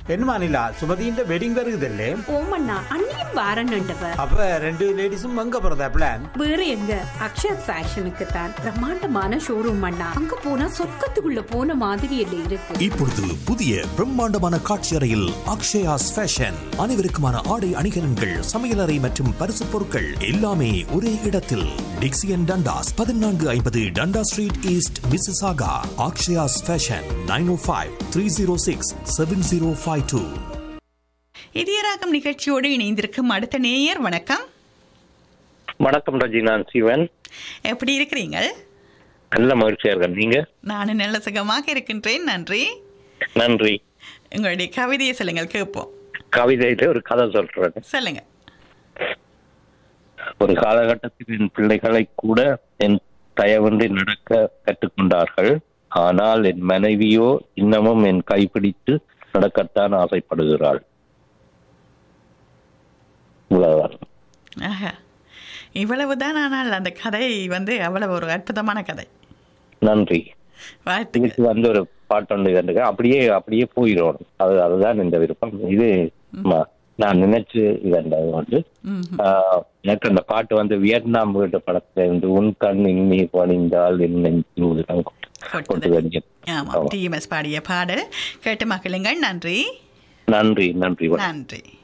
என்னமா நிலா சுமதியின் வெட்டிங் வருகுதல்லே ஓமண்ணா அண்ணியும் வாரன்னுட்டவ அப்ப ரெண்டு லேடிஸும் அங்க போறதா பிளான் வேற எங்க அக்ஷயா ஃபேஷனுக்கு தான் பிரம்மாண்டமான ஷோரூம் அண்ணா அங்க போனா சொர்க்கத்துக்குள்ள போன மாதிரி இல்ல இருக்கு இப்பொழுது புதிய பிரம்மாண்டமான காட்சி அறையில் அக்ஷயாஸ் ஃபேஷன் அனைவருக்குமான ஆடை அணிகலன்கள் சமையலறை மற்றும் பரிசு பொருட்கள் எல்லாமே ஒரே இடத்தில் டிக்சியன் டண்டாஸ் பதினான்கு ஐம்பது Dundas street east Mississauga Akshayas fashion nine O five three zero six seven zero five two இதயராகம் நிகழ்ச்சியோடு இணைந்திருக்கும் அடுத்த நேயர் வணக்கம் வணக்கம் ரஜி நான் சிவன் எப்படி இருக்கிறீங்க நல்ல மகிழ்ச்சியா இருக்கேன் நீங்க நானும் நல்ல சுகமாக இருக்கின்றேன் நன்றி நன்றி உங்களுடைய கவிதையை சொல்லுங்கள் கேட்போம் கவிதையில ஒரு கதை சொல்றேன் சொல்லுங்க ஒரு காலகட்டத்தில் என் பிள்ளைகளை கூட என் தயவின்றி நடக்க கற்றுக்கொண்டார்கள் ஆனால் என் மனைவியோ இன்னமும் என் கைப்பிடித்து நடக்கத்தான் ஆசைப்படுகிறாள் இவ்வளவுதான் ஆஹா இவ்வளவுதான் ஆனால் அந்த கதை வந்து அவ்வளவு ஒரு அற்புதமான கதை நன்றி வாழ்த்துக்கள் இதுக்கு வந்து ஒரு பாட்டு ஒன்று கண்டுக்க அப்படியே அப்படியே போயிடும் அது அதுதான் இந்த விருப்பம் இது ம- நான் நினைச்சு இதண்ட வந்து ம்ஹும். ஆஹ், எனக்கு அந்த பாட்டு வந்து வியட்நாம் வீட்டு படத்துல இருந்து உன் கண் இன்னி பணிந்தால் என் நெஞ்சு உதிரம் கொண்டு கொட்டுது. வருகிறேன். ஆமாம் டிஎம்எஸ் பாடிய பாடல் கேட்டு மக்களுங்கள் நன்றி நன்றி நன்றி வணக்கம். நன்றி